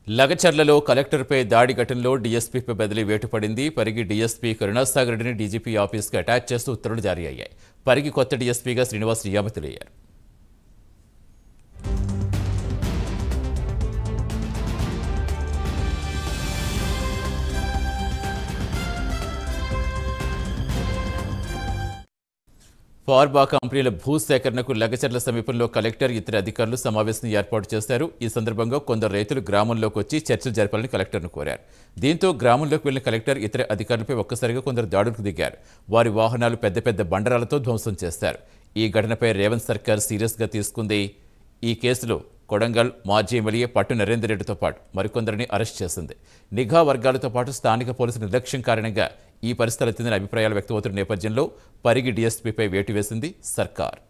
లగచర్లలో కలెక్టర్పై దాడి ఘటనలో డీఎస్పీపై బదిలీ వేటు పడింది పరిగి డీఎస్పీ కరుణాసాగర్ రెడ్డిని డీజీపీ ఆఫీస్కి అటాచ్ చేస్తూ ఉత్తర్వులు జారీ అయ్యాయి పరిగి కొత్త డీఎస్పీగా శ్రీనివాస్ నియామితులయ్యారు ఫార్బా కంపెనీల భూసేకరణకు లగచర్ల సమీపంలో కలెక్టర్ ఇతర అధికారులు సమావేశం ఏర్పాటు చేశారు ఈ సందర్భంగా కొందరు రైతులు గ్రామంలోకి వచ్చి చర్చలు జరపాలని కలెక్టర్ను కోరారు దీంతో గ్రామంలోకి వెళ్లిన కలెక్టర్ ఇతర అధికారులపై ఒక్కసారిగా కొందరు దాడులకు దిగారు వారి వాహనాలు పెద్ద పెద్ద బండరాలతో ధ్వంసం చేశారు ఈ ఘటనపై రేవంత్ సర్కార్ సీరియస్గా తీసుకుంది ఈ కేసులో కొడంగల్ మాజీ ఎమ్మెల్యే పట్టు నరేందర్ రెడ్డితో పాటు మరికొందరిని అరెస్ట్ చేసింది నిఘా వర్గాలతో పాటు స్థానిక పోలీసుల నిర్లక్ష్యం కారణంగా ఈ పరిస్థితులు ఎత్తిందని అభిప్రాయాలు వ్యక్తమవుతున్న నేపథ్యంలో పరిగి డీఎస్పీపై వేటు వేసింది సర్కార్